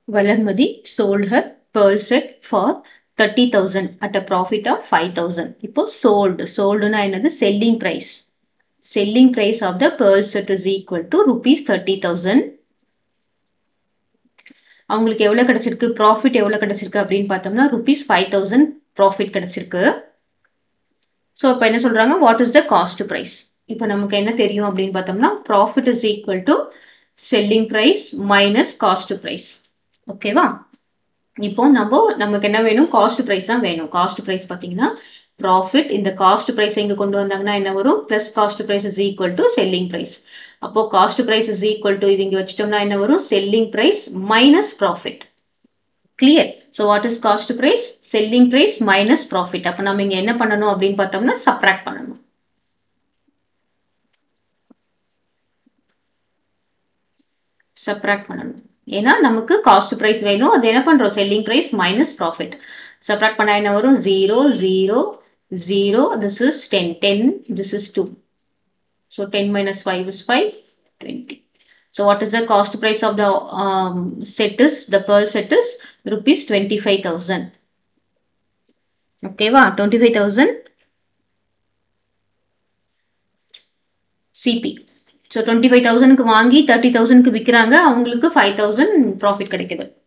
Valarmadi sold her pearl set for 30,000 at a profit of 5,000. இப்போ sold. Soldனா என்னது? Selling price. Selling price of the pearl set is equal to rupees 30,000. அவங்களுக்கு எவ்வளவு கிடைச்சிருக்கு profit எவ்வளவு கிடைச்சிருக்கு அப்படின்னு பார்த்தோம்னா ருபீஸ் ஃபைவ் தௌசண்ட் ப்ராஃபிட் கிடைச்சிருக்கு ஸோ இப்போ என்ன சொல்றாங்க what is the cost price இப்போ நமக்கு என்ன தெரியும் அப்படின்னு பார்த்தோம்னா profit is equal to selling price minus cost price ஓகேவா இப்போ நம்ம நமக்கு என்ன வேணும் காஸ்ட் ப்ரைஸ் தான் வேணும் காஸ்ட் ப்ரைஸ் பார்த்தீங்கன்னா ப்ராஃபிட் இந்த காஸ்ட் ப்ரைஸ் இங்க கொண்டு வந்தாங்கன்னா என்ன வரும் plus cost price is equal to selling price அப்போ cost price is equal to இது இங்க வச்சிட்டோம்னா என்ன வரும் selling price minus profit clear so what is cost price selling price minus profit அப்போ நம்ம இங்க என்ன பண்ணணும் அப்படின்னு பார்த்தோம்னா சப்ராக்ட் பண்ணணும் சப்ராக்ட் பண்ணணும் ஏன்னா நமக்கு காஸ்ட் ப்ரைஸ் வேணும் அது என்ன பண்றோம் selling price minus profit subtract பண்ணா என்ன வரும் zero zero zero this is ten ten this is two so ten minus five is five twenty so what is the cost price of the set is the pearl set is rupees twenty five thousand ஓகேவா twenty five thousand CP so twenty five தௌசண்ட்க்கு வாங்கி thirty தௌசண்ட்க்கு விற்கிறாங்க அவங்களுக்கு five thousand profit கிடைக்குது